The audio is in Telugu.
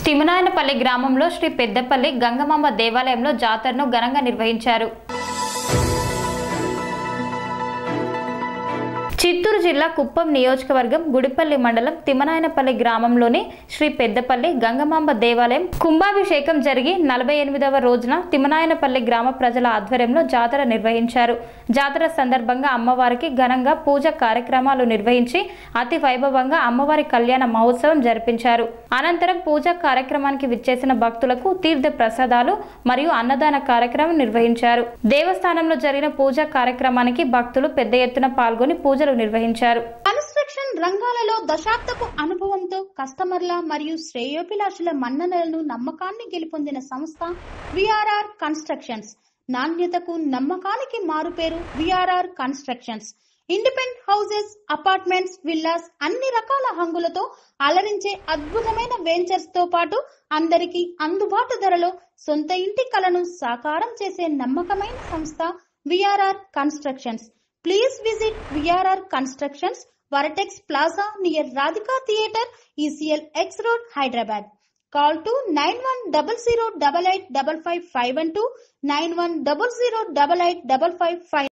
తిమనాయనపల్లి గ్రామంలో శ్రీ పెద్దపల్లి గంగమాంబ దేవాలయంలో జాతరను ఘనంగా నిర్వహించారు చిత్తూరు జిల్లా కుప్పం నియోజకవర్గం గుడిపల్లి మండలం తిమనాయనపల్లి గ్రామంలోని శ్రీ పెద్దపల్లి గంగమాంబ దేవాలయం కుంభాభిషేకం జరిగి నలభై ఎనిమిదవ రోజున తిమనాయనపల్లి గ్రామ ప్రజల ఆధ్వర్యంలో జాతర నిర్వహించారు జాతర సందర్భంగా అమ్మవారికి ఘనంగా పూజ కార్యక్రమాలు నిర్వహించి అతి వైభవంగా అమ్మవారి కళ్యాణ మహోత్సవం జరిపించారు అనంతరం పూజా కార్యక్రమానికి విచ్చేసిన భక్తులకు తీర్థ ప్రసాదాలు మరియు అన్నదాన కార్యక్రమం నిర్వహించారు దేవస్థానంలో జరిగిన పూజా కార్యక్రమానికి భక్తులు పెద్ద ఎత్తున పాల్గొని పూజలు నిర్వహించారు కన్స్ట్రక్షన్ రంగాలలో దశాబ్దపు అనుభవంతో కస్టమర్ల మరియు శ్రేయోభిలాషుల మన్ననలను నమ్మకాన్ని గెలుపొందిన సంస్థ విఆర్ఆర్ కన్స్ట్రక్షన్స్ నాణ్యతకు నమ్మకానికి మారుపేరు VRR constructions independent houses apartments villas అన్ని రకాల హంగులతో అలరించే అద్భుతమైన వెంచర్స్ తో పాటు అందరికీ అందుబాటు ధరలో సొంత ఇంటి కలను సాకారం చేసే నమ్మకమైన సంస్థ VRR constructions please visit VRR constructions Vertex plaza near Radhika theatre ECIL X road Hyderabad call to nine one double zero double eight double five five one two nine one double zero double eight double five five